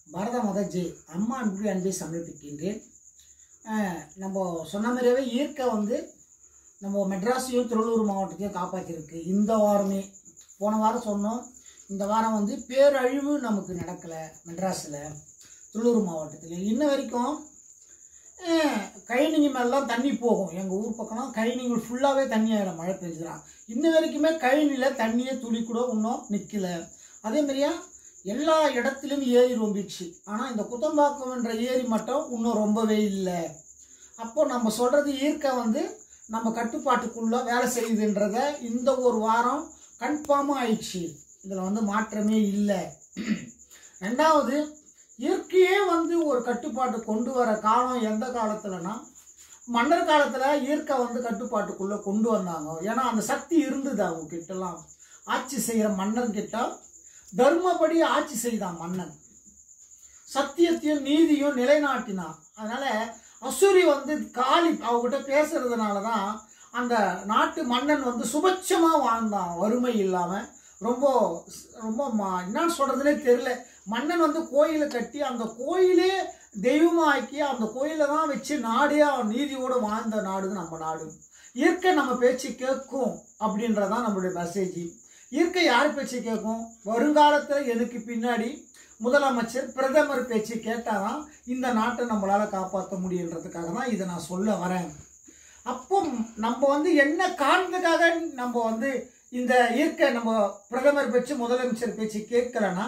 பாரத மாதா ஜே அம்மா அன்பு அன்பை சமர்ப்பிக்கின்றேன் அஹ், நம்ம சொன்ன மாதிரியாவே இயற்கை வந்து நம்ம மெட்ராஸையும் திருவள்ளூர் மாவட்டத்தையும் காப்பாற்றிருக்கு இந்த வாரமே போன வாரம் சொன்னோம் இந்த வாரம் வந்து பேரழிவு நமக்கு நடக்கலை மெட்ராஸில் திருவள்ளூர் மாவட்டத்தில் இன்ன வரைக்கும் அஹ், கழனிங்க மேலாம் தண்ணி போகும் எங்கள் ஊர் பக்கம்லாம் கழனிங்க ஃபுல்லாகவே தண்ணி ஆகிடும் மழை பெஞ்சுதான் இன்ன வரைக்குமே கழனியில் தண்ணியே துளி கூட இன்னும் நிற்கல அதே மாதிரியா எல்லா இடத்துலையும் ஏரி ரொம்பிடுச்சு ஆனால் இந்த குத்தம்பாக்கம் என்ற ஏரி மட்டும் இன்னும் ரொம்பவே இல்லை அப்போ நம்ம சொல்கிறது இயற்கை வந்து நம்ம கட்டுப்பாட்டுக்குள்ளே வேலை செய்யுதுன்றத இந்த ஒரு வாரம் கன்ஃபார்மாக ஆயிடுச்சு இதில் வந்து மாற்றமே இல்லை ரெண்டாவது இயற்கையே வந்து ஒரு கட்டுப்பாட்டு கொண்டு வர காலம் எந்த காலத்துலனா மன்னர் காலத்தில் இயற்கை வந்து கட்டுப்பாட்டுக்குள்ளே கொண்டு வந்தாங்க ஏன்னா அந்த சக்தி இருந்தது அவங்க கிட்டலாம் ஆட்சி செய்கிற மன்னன் கிட்ட தர்மப்படி ஆட்சி செய்தான் மன்னன் சத்தியத்தையும் நீதியும் நிலைநாட்டினான் அதனால அசுரி வந்து காளி அவகிட்ட பேசுறதுனால தான் அந்த நாட்டு மன்னன் வந்து சுபட்சமா வாழ்ந்தான் வறுமை இல்லாம ரொம்ப ரொம்ப ம- என்னன்னு சொல்றதுனே தெரியல மன்னன் வந்து கோயிலை கட்டி அந்த கோயிலே தெய்வமாக்கி அந்த கோயிலை தான் வச்சு நாடே அவன் நீதியோடு வாழ்ந்த நாடு நம்ம நாடு இயற்கை நம்ம பேச்சு கேட்கும் அப்படின்றதான் நம்மளுடைய மெசேஜ் இயற்கை யார் பேச்சு கேட்கும் வருங்காலத்தில் எனக்கு பின்னாடி முதலமைச்சர் பிரதமர் பேச்சு கேட்டாதான் இந்த நாட்டை நம்மளால காப்பாற்ற முடியுன்றதுக்காக தான் இதை நான் சொல்ல வரேன் அப்போ நம்ம வந்து என்ன காரணத்துக்காக நம்ம வந்து இந்த இயற்கை நம்ம பிரதமர் பேச்சு முதலமைச்சர் பேச்சு கேட்கலன்னா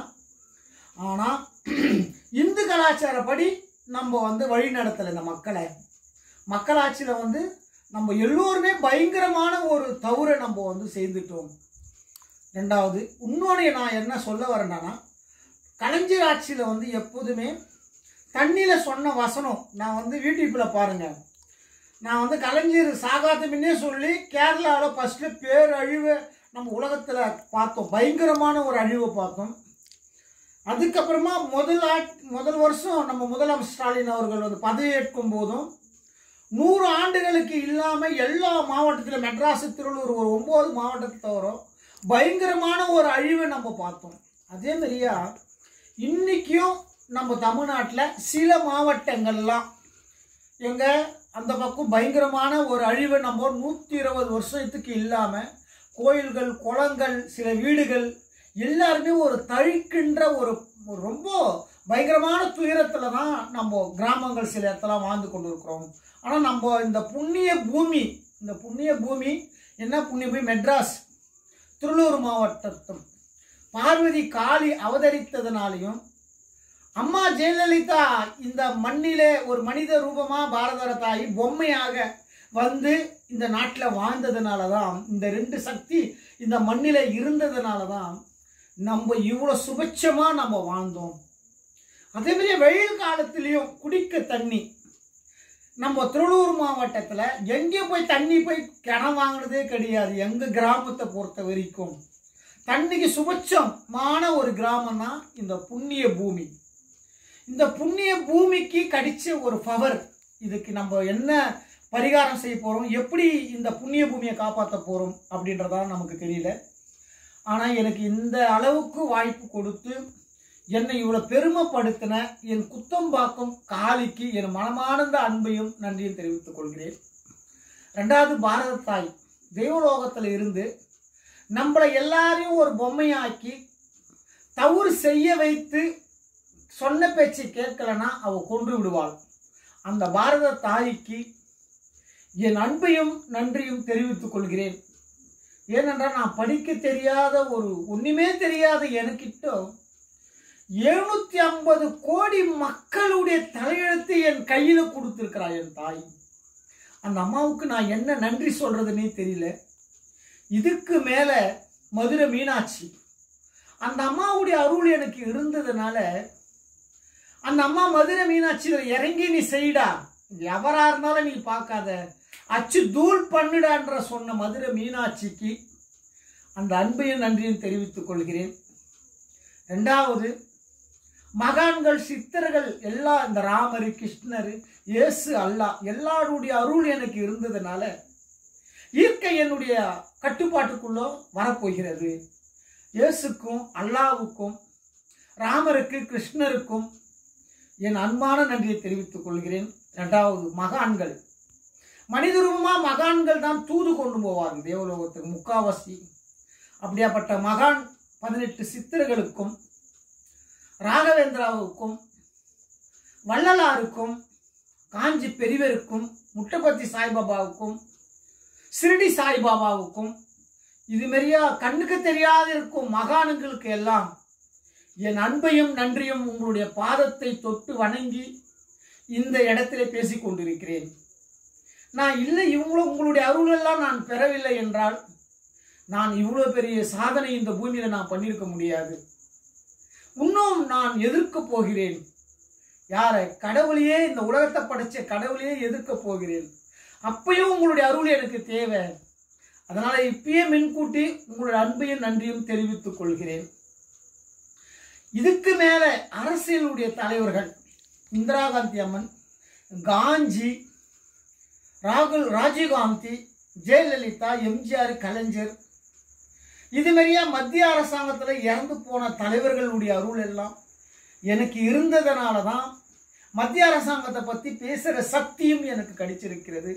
ஆனால் இந்து கலாச்சாரப்படி நம்ம வந்து வழி நடத்தலை இந்த மக்களை மக்களாட்சியில் வந்து நம்ம எல்லோருமே பயங்கரமான ஒரு தவறை நம்ம வந்து செய்துட்டோம் ரெண்டாவது இன்னொன்று நான் என்ன சொல்ல வரேன்னா கலைஞர் ஆட்சியில் வந்து எப்போதுமே தண்ணியில் சொன்ன வசனம் நான் வந்து யூடியூப்பில் பாருங்கள் நான் வந்து கலைஞர் சாகாத முன்னே சொல்லி கேரளாவில் ஃபஸ்ட்டு பேரழிவை நம்ம உலகத்தில் பார்த்தோம் பயங்கரமான ஒரு அழிவை பார்த்தோம் அதுக்கப்புறமா முதல் ஆட் முதல் வருஷம் நம்ம முதலமைச்சர் ஸ்டாலின் அவர்கள் வந்து பதவியேற்கும் போதும் நூறு ஆண்டுகளுக்கு இல்லாமல் எல்லா மாவட்டத்திலும் மெட்ராஸ் திருவள்ளூர் ஒரு ஒம்பது மாவட்டத்தை தவிர பயங்கரமான ஒரு அழிவை நம்ம பார்த்தோம் அதே மாதிரியா இன்றைக்கும் நம்ம தமிழ்நாட்டில் சில மாவட்டங்கள்லாம் எங்க அந்த பக்கம் பயங்கரமான ஒரு அழிவை நம்ம நூற்றி இருபது வருஷத்துக்கு இல்லாமல் கோயில்கள் குளங்கள் சில வீடுகள் எல்லாருமே ஒரு தழிக்கின்ற ஒரு ஒரு ரொம்ப பயங்கரமான துயரத்தில் தான் நம்ம கிராமங்கள் சில இடத்துல வாழ்ந்து கொண்டு இருக்கிறோம் ஆனால் நம்ம இந்த புண்ணிய பூமி இந்த புண்ணிய பூமி என்ன புண்ணிய பூமி மெட்ராஸ் திருவள்ளூர் மாவட்டத்தும் பார்வதி காளி அவதரித்ததுனாலையும் அம்மா ஜெயலலிதா இந்த மண்ணிலே ஒரு மனித ரூபமா பாரத தாய் பொம்மையாக வந்து இந்த நாட்டில் வாழ்ந்ததுனால தான் இந்த ரெண்டு சக்தி இந்த மண்ணில் இருந்ததுனால தான் நம்ம இவ்வளோ சுபட்சமாக நம்ம வாழ்ந்தோம் அதே மாதிரி வெயில் காலத்துலேயும் குடிக்க தண்ணி நம்ம திருவள்ளூர் மாவட்டத்தில் எங்கே போய் தண்ணி போய் கிணம் வாங்கினதே கிடையாது எங்கள் கிராமத்தை பொறுத்த வரைக்கும் தண்ணிக்கு சுபட்சமான ஒரு கிராமம் தான் இந்த புண்ணிய பூமி இந்த புண்ணிய பூமிக்கு கடிச்ச ஒரு பவர் இதுக்கு நம்ம என்ன பரிகாரம் செய்ய போகிறோம் எப்படி இந்த புண்ணிய பூமியை காப்பாற்ற போகிறோம் அப்படின்றதா நமக்கு தெரியல ஆனால் எனக்கு இந்த அளவுக்கு வாய்ப்பு கொடுத்து என்னை இவ்வளோ பெருமைப்படுத்தின என் குத்தம்பாக்கம் காளிக்கு என் மனமார்ந்த அன்பையும் நன்றியும் தெரிவித்துக் கொள்கிறேன் ரெண்டாவது பாரத தாய் தெய்வலோகத்தில் இருந்து நம்மளை எல்லாரையும் ஒரு பொம்மையாக்கி தவறு செய்ய வைத்து சொன்ன பேச்சை கேட்கலனா அவ கொன்று விடுவாள் அந்த பாரத தாய்க்கு என் அன்பையும் நன்றியும் தெரிவித்துக் கொள்கிறேன் ஏனென்றால் நான் படிக்க தெரியாத ஒரு ஒண்ணுமே தெரியாத எனக்கிட்ட எழுநூத்தி ஐம்பது கோடி மக்களுடைய தலையெழுத்து என் கையில கொடுத்திருக்கிறாள் என் தாய் அந்த அம்மாவுக்கு நான் என்ன நன்றி சொல்றதுன்னே தெரியல இதுக்கு மேல மதுரை மீனாட்சி அந்த அம்மாவுடைய அருள் எனக்கு இருந்ததுனால அந்த அம்மா மதுரை மீனாட்சியில் இறங்கி நீ செய்டா எவரா இருந்தாலும் நீ பார்க்காத அச்சு தூள் பண்ணுடான்ற சொன்ன மதுரை மீனாட்சிக்கு அந்த அன்பையும் நன்றியும் தெரிவித்துக் கொள்கிறேன் ரெண்டாவது மகான்கள் சித்தர்கள் எல்லா இந்த ராமர் கிருஷ்ணர் இயேசு அல்லாஹ் எல்லாருடைய அருள் எனக்கு இருந்ததுனால இயற்கை என்னுடைய கட்டுப்பாட்டுக்குள்ளோ வரப்போகிறது இயேசுக்கும் அல்லாவுக்கும் ராமருக்கு கிருஷ்ணருக்கும் என் அன்பான நன்றியை தெரிவித்துக் கொள்கிறேன் இரண்டாவது மகான்கள் மனிதருமா மகான்கள் தான் தூது கொண்டு போவாங்க தேவலோகத்துக்கு முக்காவாசி அப்படியாப்பட்ட மகான் பதினெட்டு சித்தர்களுக்கும் ராகவேந்திராவுக்கும் வள்ளலாருக்கும் காஞ்சி பெரியவருக்கும் முட்டபத்தி சாய்பாபாவுக்கும் சிறுடி சாய்பாபாவுக்கும் இது மாதிரியா கண்ணுக்கு தெரியாத இருக்கும் மகான்களுக்கு எல்லாம் என் அன்பையும் நன்றியும் உங்களுடைய பாதத்தை தொட்டு வணங்கி இந்த இடத்திலே பேசிக் கொண்டிருக்கிறேன் நான் இல்லை இவங்கள உங்களுடைய அருளெல்லாம் நான் பெறவில்லை என்றால் நான் இவ்வளோ பெரிய சாதனை இந்த பூமியில் நான் பண்ணியிருக்க முடியாது இன்னும் நான் எதிர்க்க போகிறேன் யாரை கடவுளையே இந்த உலகத்தை படைச்ச கடவுளையே எதிர்க்க போகிறேன் அப்பயும் உங்களுடைய அருள் எனக்கு தேவை அதனால இப்பயே முன்கூட்டி உங்களுடைய அன்பையும் நன்றியும் தெரிவித்துக் கொள்கிறேன் இதுக்கு மேல அரசியலுடைய தலைவர்கள் இந்திரா காந்தி அம்மன் காஞ்சி ராகுல் ராஜீவ்காந்தி ஜெயலலிதா எம்ஜிஆர் கலைஞர் இது மாதிரியா மத்திய அரசாங்கத்தில் இறந்து போன தலைவர்களுடைய அருள் எல்லாம் எனக்கு இருந்ததுனால தான் மத்திய அரசாங்கத்தை பற்றி பேசுகிற சக்தியும் எனக்கு கிடைச்சிருக்கிறது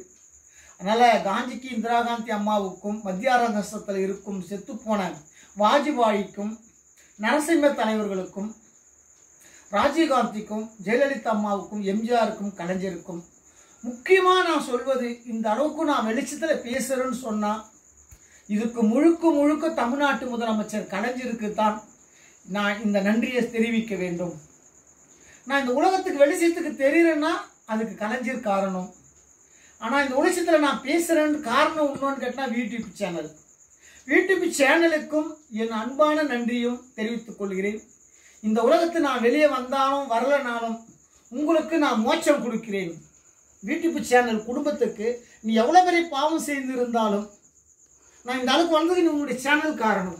அதனால் காந்திக்கு இந்திரா காந்தி அம்மாவுக்கும் மத்திய அரசாங்கத்தில் இருக்கும் செத்துப்போன வாஜ்பாய்க்கும் நரசிம்ம தலைவர்களுக்கும் ராஜீவ்காந்திக்கும் ஜெயலலிதா அம்மாவுக்கும் எம்ஜிஆருக்கும் கலைஞருக்கும் முக்கியமாக நான் சொல்வது இந்த அளவுக்கு நான் வெளிச்சத்தில் பேசுகிறேன்னு சொன்னால் இதுக்கு முழுக்க முழுக்க தமிழ்நாட்டு முதலமைச்சர் கலைஞருக்கு தான் நான் இந்த நன்றியை தெரிவிக்க வேண்டும் நான் இந்த உலகத்துக்கு வெளிச்சத்துக்கு தெரியுறேன்னா அதுக்கு கலைஞர் காரணம் ஆனால் இந்த உலகத்தில் நான் பேசுகிறேன்னு காரணம் இன்னொன்று கேட்டால் யூடியூப் சேனல் யூடியூப் சேனலுக்கும் என் அன்பான நன்றியும் தெரிவித்துக் கொள்கிறேன் இந்த உலகத்தில் நான் வெளியே வந்தாலும் வரலனாலும் உங்களுக்கு நான் மோட்சம் கொடுக்கிறேன் யூடியூப் சேனல் குடும்பத்துக்கு நீ எவ்வளோ பெரிய பாவம் செய்திருந்தாலும் நான் இந்த அளவுக்கு வந்தது உங்களுடைய சேனல் காரணம்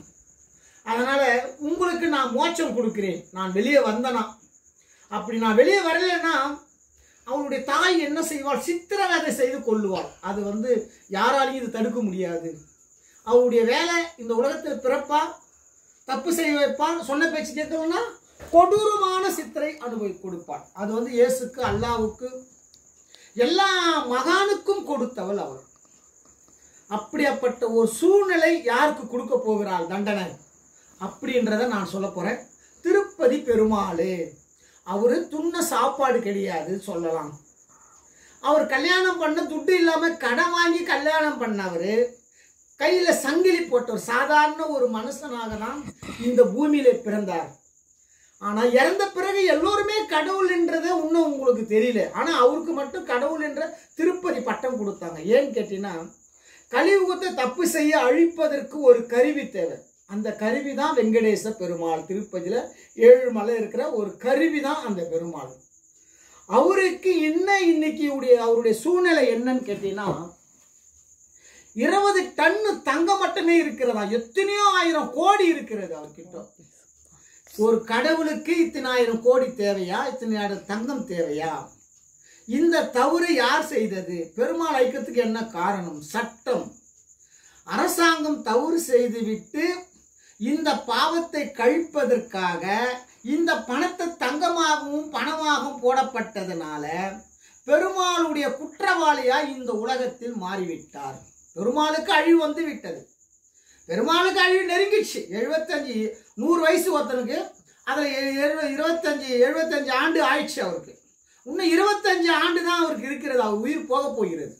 அதனால் உங்களுக்கு நான் மோட்சம் கொடுக்கிறேன் நான் வெளியே வந்தனா அப்படி நான் வெளியே வரலைன்னா அவளுடைய தாய் என்ன செய்வாள் சித்திரவதை செய்து கொள்ளுவாள் அது வந்து யாராலையும் இது தடுக்க முடியாது அவளுடைய வேலை இந்த உலகத்தில் பிறப்பா தப்பு செய்ய வைப்பான் சொன்ன பேச்சு கேட்கணும்னா கொடூரமான சித்திரை அனுபவி கொடுப்பாள் அது வந்து இயேசுக்கு அல்லாவுக்கு எல்லா மகானுக்கும் கொடுத்தவள் அவள் அப்படியாப்பட்ட ஒரு சூழ்நிலை யாருக்கு கொடுக்க போகிறாள் தண்டனை அப்படின்றத நான் சொல்ல போறேன் திருப்பதி பெருமாளே அவரு துண்ண சாப்பாடு கிடையாது சொல்லலாம் அவர் கல்யாணம் பண்ண துட்டு இல்லாம கடன் வாங்கி கல்யாணம் பண்ணவர் கையில சங்கிலி போட்டவர் சாதாரண ஒரு மனுஷனாக தான் இந்த பூமியில பிறந்தார் ஆனா இறந்த பிறகு எல்லோருமே கடவுள் என்றதை இன்னும் உங்களுக்கு தெரியல ஆனா அவருக்கு மட்டும் கடவுள் என்ற திருப்பதி பட்டம் கொடுத்தாங்க ஏன்னு கேட்டீங்கன்னா கலியுகத்தை தப்பு செய்ய அழிப்பதற்கு ஒரு கருவி தேவை அந்த கருவி தான் வெங்கடேச பெருமாள் திருப்பதியில ஏழு மலை இருக்கிற ஒரு கருவி தான் அந்த பெருமாள் அவருக்கு என்ன இன்னைக்கு உடைய அவருடைய சூழ்நிலை என்னன்னு கேட்டீங்கன்னா இருபது டன்னு தங்கம் மட்டுமே இருக்கிறதா எத்தனையோ ஆயிரம் கோடி இருக்கிறது அவர்கிட்ட ஒரு கடவுளுக்கு இத்தனை ஆயிரம் கோடி தேவையா இத்தனை ஆயிரம் தங்கம் தேவையா இந்த தவறு யார் செய்தது பெருமாள் ஐக்கியத்துக்கு என்ன காரணம் சட்டம் அரசாங்கம் தவறு செய்துவிட்டு இந்த பாவத்தை கழிப்பதற்காக இந்த பணத்தை தங்கமாகவும் பணமாகவும் போடப்பட்டதுனால பெருமாளுடைய குற்றவாளியா இந்த உலகத்தில் மாறிவிட்டார் பெருமாளுக்கு அழிவு வந்து விட்டது பெருமாளுக்கு அழிவு நெருங்கிடுச்சு எழுபத்தஞ்சு நூறு வயசு ஒருத்தனுக்கு அதில் இருபத்தஞ்சு எழுபத்தஞ்சு ஆண்டு ஆயிடுச்சு அவருக்கு இன்னும் இருபத்தஞ்சு ஆண்டு தான் அவருக்கு இருக்கிறது அவர் உயிர் போக போகிறது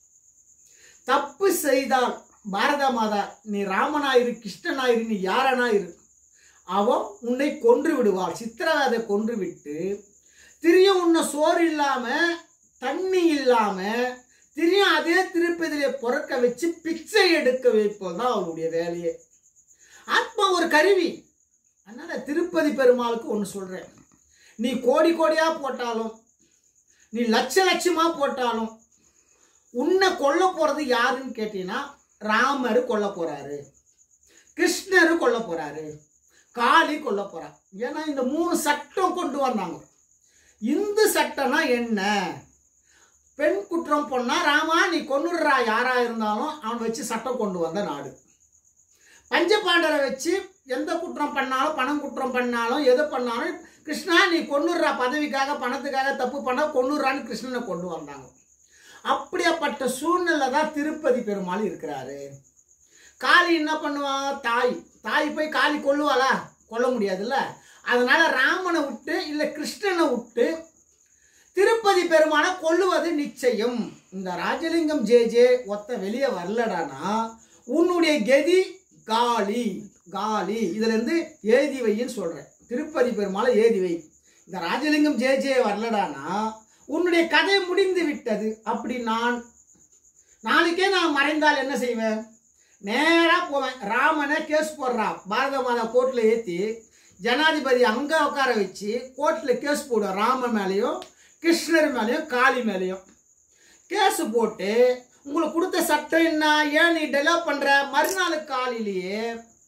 தப்பு செய்தால் பாரத மாதா நீ ராமனாயிரு கிருஷ்ணனாயிரு நீ யாரனாயிரு அவன் உன்னை கொன்று விடுவாள் சித்திரவதை கொன்று விட்டு திரியும் உன்னை சோறு இல்லாம தண்ணி இல்லாம திரியும் அதே திருப்பதியிலே பொறக்க வச்சு பிச்சை எடுக்க வைப்பது தான் அவளுடைய வேலையே ஆத்மா ஒரு கருவி அதனால திருப்பதி பெருமாளுக்கு ஒன்று சொல்றேன் நீ கோடி கோடியா போட்டாலும் நீ லட்ச லட்சமா போட்டாலும் உன்னை கொல்ல போறது யாருன்னு கேட்டீங்கன்னா ராமர் கொல்ல போறாரு கிருஷ்ணர் கொல்ல போறாரு காளி கொல்ல போறா ஏன்னா இந்த மூணு சட்டம் கொண்டு வந்தாங்க இந்து சட்டம்னா என்ன பெண் குற்றம் பொண்ணா ராமா நீ கொன்னுடுறா யாரா இருந்தாலும் அவன் வச்சு சட்டம் கொண்டு வந்த நாடு பஞ்சபாண்டரை வச்சு எந்த குற்றம் பண்ணாலும் பணம் குற்றம் பண்ணாலும் எது பண்ணாலும் கிருஷ்ணா நீ கொன்னுடுறா பதவிக்காக பணத்துக்காக தப்பு பண்ண கொன்னுடுறான்னு கிருஷ்ணனை கொண்டு வந்தாங்க அப்படியாப்பட்ட சூழ்நிலை தான் திருப்பதி பெருமாள் இருக்கிறாரு காளி என்ன பண்ணுவான் தாய் தாய் போய் காளி கொல்லுவாளா கொல்ல முடியாதுல்ல அதனால ராமனை விட்டு இல்லை கிருஷ்ணனை விட்டு திருப்பதி பெருமானை கொல்லுவது நிச்சயம் இந்த ராஜலிங்கம் ஜே ஜே ஒத்த வெளியே வரலடானா உன்னுடைய கதி காலி காலி இதுல இருந்து ஏதி வைன்னு சொல்றேன் திருப்பதி பெருமாளை ஏதி வை இந்த ராஜலிங்கம் ஜே ஜே வரலடானா உன்னுடைய கதை முடிந்து விட்டது அப்படி நான் நாளைக்கே நான் மறைந்தால் என்ன செய்வேன் நேராக போவேன் ராமனை கேஸ் போடுறான் பாரத மாதா கோர்ட்டில் ஏற்றி ஜனாதிபதி அங்கே உட்கார வச்சு கோர்ட்டில் கேஸ் போடுவேன் ராம மேலேயும் கிருஷ்ணர் மேலேயும் காளி மேலேயும் கேஸ் போட்டு உங்களுக்கு கொடுத்த சட்டம் என்ன ஏன் நீ டெவலப் பண்ணுற மறுநாள் காலையிலேயே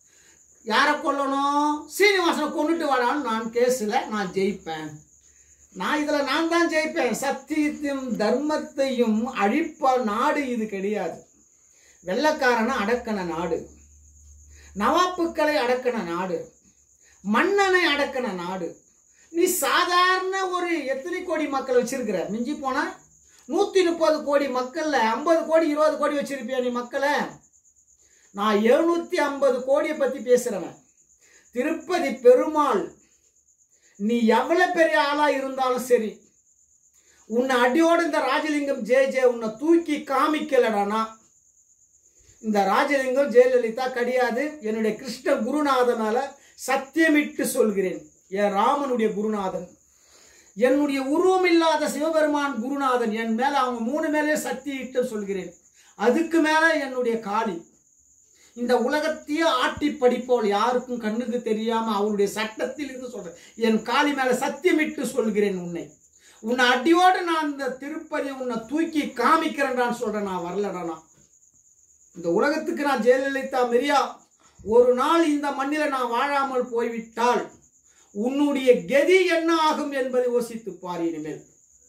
யாரை கொல்லணும் சீனிவாசனை கொண்டுட்டு வாடான்னு நான் கேஸில் நான் ஜெயிப்பேன் நான் இதில் நான் தான் ஜெயிப்பேன் சத்தியத்தையும் தர்மத்தையும் அழிப்ப நாடு இது கிடையாது வெள்ளக்காரனை அடக்கன நாடு நவாப்புக்களை அடக்கன நாடு மன்னனை அடக்கன நாடு நீ சாதாரண ஒரு எத்தனை கோடி மக்கள் வச்சிருக்கிற மிஞ்சி போனா நூற்றி முப்பது கோடி மக்கள்ல ஐம்பது கோடி இருபது கோடி வச்சிருப்பியா நீ மக்களை நான் எழுநூத்தி ஐம்பது கோடியை பத்தி பேசுறவன் திருப்பதி பெருமாள் நீ எவ்வளவு பெரிய ஆளா இருந்தாலும் சரி உன்னை அடியோடு இந்த ராஜலிங்கம் ஜே ஜே உன்னை தூக்கி காமிக்கலடானா இந்த ராஜலிங்கம் ஜெயலலிதா கிடையாது என்னுடைய கிருஷ்ண குருநாதனால சத்தியமிட்டு சொல்கிறேன் என் ராமனுடைய குருநாதன் என்னுடைய உருவம் இல்லாத சிவபெருமான் குருநாதன் என் மேல அவங்க மூணு மேலே சத்தியிட்டு சொல்கிறேன் அதுக்கு மேல என்னுடைய காளி இந்த உலகத்தையே ஆட்டி படிப்போல் யாருக்கும் கண்ணுக்கு தெரியாம அவருடைய சட்டத்தில் இருந்து சொல்றேன் என் காளி மேல சத்தியமிட்டு சொல்கிறேன் உன்னை உன்னை அடியோடு நான் இந்த திருப்பதி உன்னை தூக்கி காமிக்கிறேன் சொல்றேன் நான் வரலடா நான் இந்த உலகத்துக்கு நான் ஜெயலலிதா மெரியா ஒரு நாள் இந்த மண்ணில் நான் வாழாமல் போய்விட்டால் உன்னுடைய கதி என்ன ஆகும் என்பதை யோசித்து பார் இனிமேல்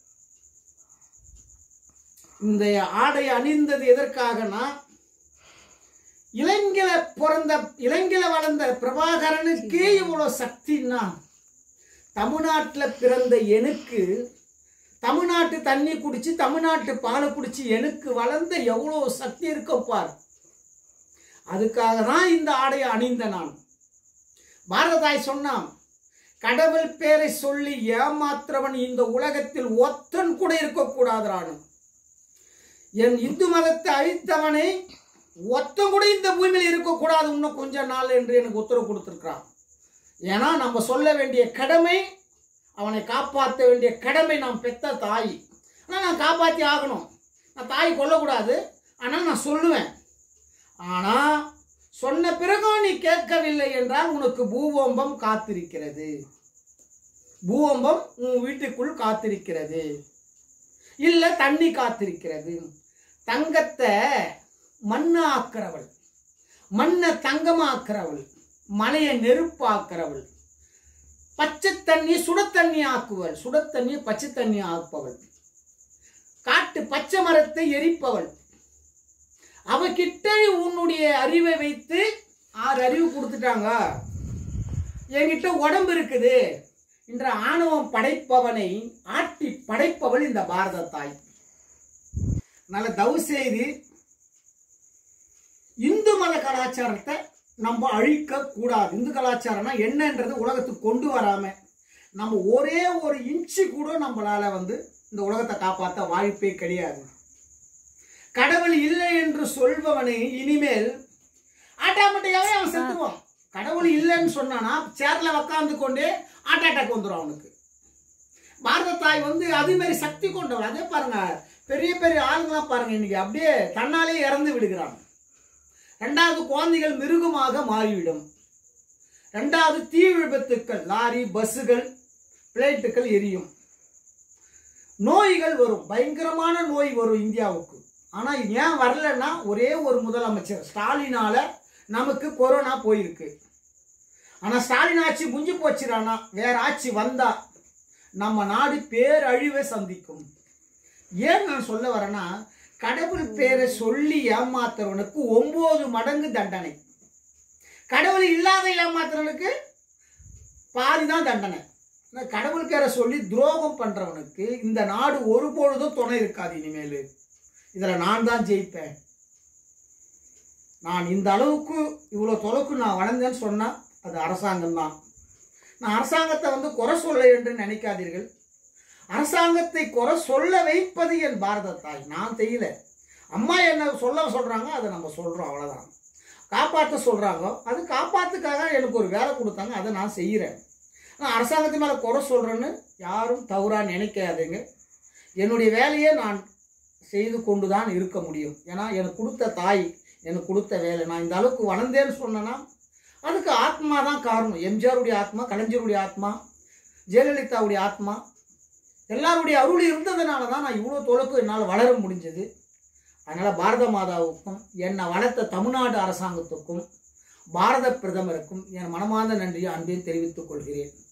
இந்த ஆடை அணிந்தது எதற்காகனா இலங்கையில பிறந்த இலங்கையில வளர்ந்த பிரபாகரனுக்கே இவ்வளவு சக்தின்னா தமிழ்நாட்டில் பிறந்த எனக்கு தமிழ்நாட்டு தண்ணி குடிச்சு தமிழ்நாட்டு பாலை குடிச்சு எனக்கு வளர்ந்த எவ்வளோ சக்தி இருக்கும் பார் அதுக்காக தான் இந்த ஆடையை அணிந்த நான் பாரதாய் சொன்னான் கடவுள் பேரை சொல்லி ஏமாத்திரவன் இந்த உலகத்தில் ஒத்தன் கூட இருக்கக்கூடாதுறானு என் இந்து மதத்தை அழித்தவனை ஒத்தன் கூட இந்த பூமியில் இருக்கக்கூடாது இன்னும் கொஞ்ச நாள் என்று எனக்கு உத்தரவு கொடுத்துருக்கிறான் ஏன்னா நம்ம சொல்ல வேண்டிய கடமை அவனை காப்பாற்ற வேண்டிய கடமை நாம் பெத்த தாய் ஆனால் நான் காப்பாற்றி ஆகணும் நான் தாய் கொல்லக்கூடாது ஆனால் நான் சொல்லுவேன் ஆனால் சொன்ன பிறகும் நீ கேட்கவில்லை என்றால் உனக்கு பூவம்பம் காத்திருக்கிறது பூவம்பம் உன் வீட்டுக்குள் காத்திருக்கிறது இல்லை தண்ணி காத்திருக்கிறது தங்கத்தை மண்ணாக்குறவள் மண்ணை தங்கமாக்குறவள் மலையை நெருப்பாக்குறவள் பச்சை தண்ணி சுட தண்ணி ஆக்குவள் சுட தண்ணி பச்சை தண்ணி ஆக்குபவள் காட்டு பச்சை மரத்தை எரிப்பவள் அவகிட்ட உன்னுடைய அறிவை வைத்து ஆறு அறிவு கொடுத்துட்டாங்க என்கிட்ட உடம்பு இருக்குது என்ற ஆணவம் படைப்பவனை ஆட்டி படைப்பவள் இந்த பாரத தாய் நல்ல தயவு செய்து இந்து மத கலாச்சாரத்தை நம்ம அழிக்க கூடாது இந்து கலாச்சாரம்னா என்னன்றது உலகத்துக்கு கொண்டு வராம நம்ம ஒரே ஒரு இன்ச்சு கூட நம்மளால வந்து இந்த உலகத்தை காப்பாற்ற வாய்ப்பே கிடையாது கடவுள் இல்லை என்று சொல்பவனை இனிமேல் ஆட்டோமேட்டிக்காவே அவன் செத்துவான் கடவுள் இல்லைன்னு சொன்னானா சேர்ல உக்காந்து கொண்டே ஹார்ட் அட்டாக் வந்துடும் அவனுக்கு பாரத தாய் வந்து அதே மாதிரி சக்தி கொண்டவள் அதே பாருங்க பெரிய பெரிய ஆளுங்களாம் பாருங்க இன்னைக்கு அப்படியே தன்னாலே இறந்து விடுகிறான் ரெண்டாவது குழந்தைகள் மிருகமாக மாறிவிடும் ரெண்டாவது தீ விபத்துக்கள் லாரி பஸ்ஸுகள் பிளேட்டுகள் எரியும் நோய்கள் வரும் பயங்கரமான நோய் வரும் இந்தியாவுக்கு ஆனால் ஏன் வரலன்னா ஒரே ஒரு முதலமைச்சர் ஸ்டாலினால நமக்கு கொரோனா போயிருக்கு ஆனால் ஸ்டாலின் ஆட்சி முஞ்சி போச்சுடானா வேற ஆட்சி வந்தா நம்ம நாடு பேரழிவை சந்திக்கும் ஏன் நான் சொல்ல வரேன்னா கடவுள் பேரை சொல்லி ஏமாத்துறவனுக்கு ஒன்பது மடங்கு தண்டனை கடவுள் இல்லாத ஏமாத்துறவனுக்கு பாதி தான் தண்டனை இந்த கடவுள்கார சொல்லி துரோகம் பண்றவனுக்கு இந்த நாடு ஒருபொழுதும் துணை இருக்காது இனிமேல் இதுல நான் தான் ஜெயிப்பேன் நான் இந்த அளவுக்கு இவ்வளோ தொலைக்கு நான் வளர்ந்தேன்னு சொன்னா அது அரசாங்கம் தான் நான் அரசாங்கத்தை வந்து குறை சொல்ல என்று நினைக்காதீர்கள் அரசாங்கத்தை குறை சொல்ல வைப்பது என் பாரத தாய் நான் செய்யல அம்மா என்ன சொல்ல சொல்றாங்க அதை நம்ம சொல்றோம் அவ்வளவுதான் காப்பாற்ற சொல்றாங்க அது காப்பாத்துக்காக எனக்கு ஒரு வேலை கொடுத்தாங்க அதை நான் செய்கிறேன் நான் அரசாங்கத்து மேலே குறை சொல்கிறேன்னு யாரும் தவறாக நினைக்காதீங்க என்னுடைய வேலையை நான் செய்து கொண்டு தான் இருக்க முடியும் ஏன்னா எனக்கு கொடுத்த தாய் எனக்கு கொடுத்த வேலை நான் இந்த அளவுக்கு வளர்ந்தேன்னு சொன்னேன்னா அதுக்கு ஆத்மா தான் காரணம் எம்ஜிஆருடைய ஆத்மா கலைஞருடைய ஆத்மா ஜெயலலிதாவுடைய ஆத்மா எல்லாருடைய அருள் இருந்ததுனால தான் நான் இவ்வளோ தொலைக்கு என்னால் வளர முடிஞ்சது அதனால் பாரத மாதாவுக்கும் என்னை வளர்த்த தமிழ்நாடு அரசாங்கத்துக்கும் பாரத பிரதமருக்கும் என் மனமார்ந்த நன்றியை அன்பையும் தெரிவித்துக் கொள்கிறேன்